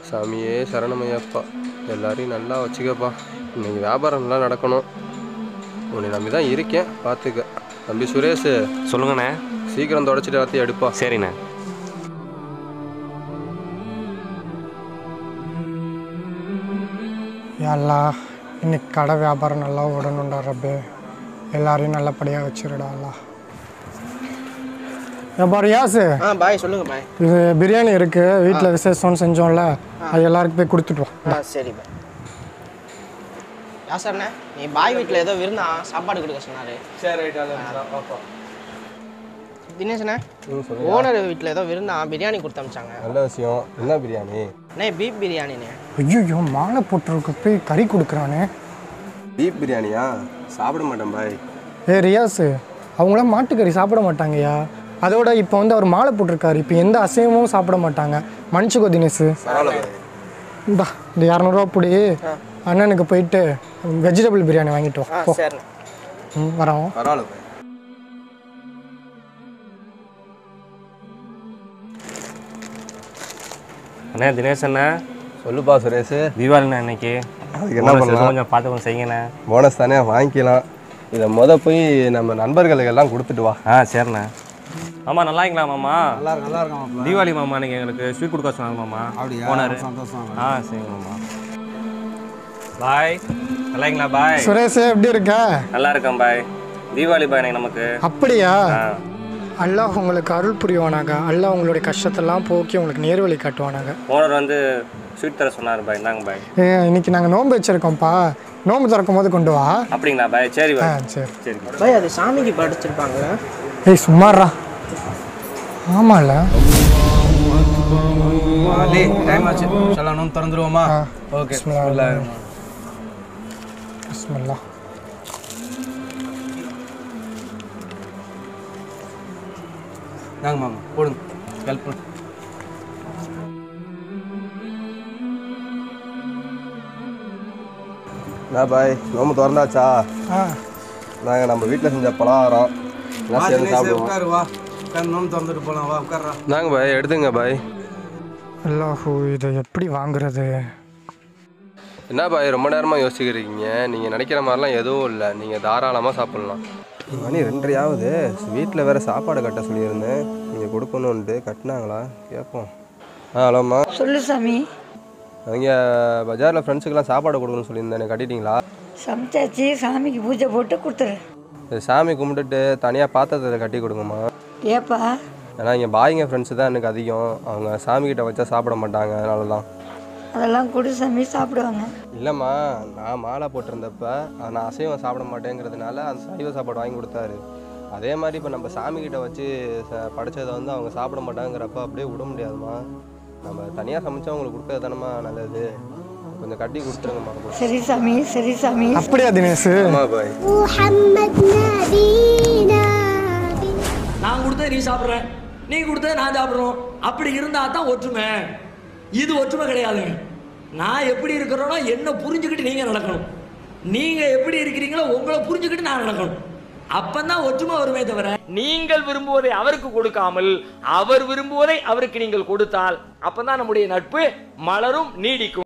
சாமியே சரணமையப்பா எல்லாரையும் நல்லா வச்சுக்கப்பா இன்னைக்கு வியாபாரம் நல்லா நடக்கணும் உன்னை நம்பி தான் இருக்கேன் பார்த்துக்க தம்பி சுரேஷ் சொல்லுங்கண்ணே சீக்கிரம் தொடச்சிட்டு எல்லாத்தையும் எடுப்பா சரிண்ணே எல்லா இன்னைக்கு கடை வியாபாரம் நல்லா ஓடணும்டா ரப்பே எல்லாரையும் நல்லபடியாக வச்சிருடா அல்லா ஏப்பா ரியாஸு ஆ பாய் சொல்லுங்க பாய் இது பிரியாணி இருக்கு வீட்டில் விசேஷம்னு செஞ்சோம்ல அது எல்லாருக்கும் போய் கொடுத்துட்டு வா ஆ சரி பாய் யாசர்ண்ணே நீ பாய் வீட்டில் ஏதோ விருந்தா சாப்பாடு கொடுக்க சொன்னாரு சரி தினேஷ்ண்ணே ஓனர் வீட்டில் ஏதோ விருந்தா பிரியாணி கொடுத்து அமிச்சாங்க நல்ல விஷயம் என்ன பிரியாணி அண்ணே பீப் பிரியாணிண்ணே ஐயோ மாலை போட்டிருக்கு போய் கறி கொடுக்குறானே பீப் பிரியாணியா சாப்பிட மாட்டேன் பாய் ஏ ரியாஸு அவங்களாம் மாட்டுக்கறி சாப்பிட மாட்டாங்கய்யா அதோட இப்போ வந்து அவர் மாலை போட்டிருக்காரு இப்போ எந்த அசைவமும் சாப்பிட மாட்டாங்க மன்னிச்சுக்கோ தினேஷ் பரவாயில்ல பாய் இந்தா இந்த இரநூறுவா பிடி அண்ணனுக்கு போயிட்டு வெஜிடபிள் பிரியாணி வாங்கிட்டு ஆ வா போ சரிண்ணே ம் வரோம் பரவாயில்ல பாய் அண்ணே தினேஷ் அண்ணா சொல்லுப்பா சுரேஷ் தீபாவளிண்ணா இன்னைக்கு அதுக்கு என்ன bonus பண்ணலாம் கொஞ்சம் பார்த்து கொஞ்சம் செய்யுங்கண்ணே போனஸ் தானே வாங்கிக்கலாம் இதை முத போய் நம்ம நண்பர்களுக்கு எல்லாம் கொடுத்துட்டு வா ஆ சரிண்ணே மாமா நல்லா இருக்கீங்களா மாமா நல்லா இருக்கு நல்லா இருக்கும் மாப்பிள்ள தீபாவளி மாமா நீங்கள் எங்களுக்கு ஸ்வீட் கொடுக்க சொன்னாங்க மாமா அப்படியா போனாரு சந்தோஷம் ஆ சரிங்க மாமா பாய் நல்லா இருக்கீங்களா பாய் சுரேஷ் எப்படி இருக்க நல்லா இருக்கேன் பாய் தீபாவளி பாய் இன்னைக்கு நமக்கு அப்படியா ஆ அல்லாஹ் உங்களுக்கு அருள் புரிவானாக அல்லாஹ் உங்களுடைய கஷ்டத்தெல்லாம் போக்கி உங்களுக்கு நேர்வழி காட்டுவானாங்க ஓனர் வந்து ஸ்வீட் தர சொன்னார் பாய் இந்தாங்க பாய் ஏ, இன்னைக்கு நாங்கள் நோன்பு வச்சிருக்கோம்ப்பா நோன்பு திறக்கும் போது கொண்டு வா அப்படிங்களா பாய் சரி ஆ பாய் சரி சரி பாய் அது சாமிக்கு படைச்சிருப்பாங்க ஏய் சும்மாறா ஆமாம்ல அலி டைம் ஆச்சு சொல்லணும் திறந்துருவோமா ஆ. ஓகே பிஸ்மில்லா. பிஸ்மில்லா நாங்க மாமா போடுங்க ஹெல்ப் என்ன பாய் நோம்பு திறந்தாச்சா ஆ நாங்கள் நம்ம வீட்டில் செஞ்ச பலகாரம் எல்லாம் சேர்ந்து சாப்பிடுவோம் உட்காரு வா உட்காரு நோம்பு திறந்துட்டு போலாம் வா உட்கார்றா நாங்க பாய் எடுத்துங்க பாய் அல்லாஹூ இதை எப்படி வாங்குறது என்ன பாய் ரொம்ப நேரமாக யோசிக்கிறீங்க நீங்கள் நினைக்கிற மாதிரிலாம் எதுவும் இல்லை நீங்கள் தாராளமாக சாப்பிட்லாம் மணி ரெண்டரையாவது வீட்டில் வேறு சாப்பாடு கட்ட சொல்லியிருந்தேன் நீங்கள் கொடுக்கணுன்ட்டு கட்டினாங்களா கேட்போம் ஆ ஹலோம்மா சொல்லு சாமி அவங்க பஜாரில் ஃப்ரெண்ட்ஸுக்கெல்லாம் சாப்பாடு கொடுக்கணும்னு சொல்லியிருந்தேன் கட்டிட்டீங்களா சமைச்சாச்சு சாமிக்கு பூஜை போட்டு கொடுத்துரு இது சாமி கும்பிட்டுட்டு தனியாக பாத்திரத்தில் கட்டி கொடுங்கம்மா ஏப்பா ஏன்னா இங்கே பாய்ங்க ஃப்ரெண்ட்ஸு தான் எனக்கு அதிகம் அவங்க சாமிக்கிட்ட வச்சா சாப்பிட மாட்டாங்க அதனால தான் அதெல்லாம் கொடு சாமி சாப்பிடுவாங்க இல்லைம்மா நான் மாலை போட்டிருந்தப்ப அஹ், நான் அசைவம் சாப்பிட மாட்டேங்கிறதுனால அந்த சைவ சாப்பாடு வாங்கி கொடுத்தாரு அதே மாதிரி இப்போ நம்ம சாமிக்கிட்ட வச்சு ச- படைச்சதை வந்து அவங்க சாப்பிட மாட்டாங்கிறப்ப அப்படியே விட முடியாதும்மா நம்ம தனியாக சமைச்சா அவங்களுக்கு கொடுக்கறது தானம்மா நல்லது கொஞ்சம் கட்டி கொடுத்துருங்கம்மா சரி சாமி சரி சாமி அப்படியா தினேஷ் ஆமா பாய் محمد نبينا நான் கொடுத்ததை நீ சாப்பிட்ற நீ கொடுத்ததை நான் சாப்பிட்றோம் அப்படி இருந்தா தான் ஒற்றுமை இது ஒற்றுமை கிடையாதுங்க நான் எப்படி இருக்கிறேனோ என்ன புரிஞ்சுக்கிட்டு நீங்க நடக்கணும் நீங்க எப்படி இருக்கிறீங்களோ உங்களை புரிஞ்சுக்கிட்டு நான் நடக்கணும் அப்பந்தான் ஒற்றுமை வருமே தவிர நீங்கள் விரும்புவதை அவருக்கு கொடுக்காமல் அவர் விரும்புவதை அவருக்கு நீங்கள் கொடுத்தால் அப்பதான் நம்முடைய நட்பு மலரும் நீடிக்கும்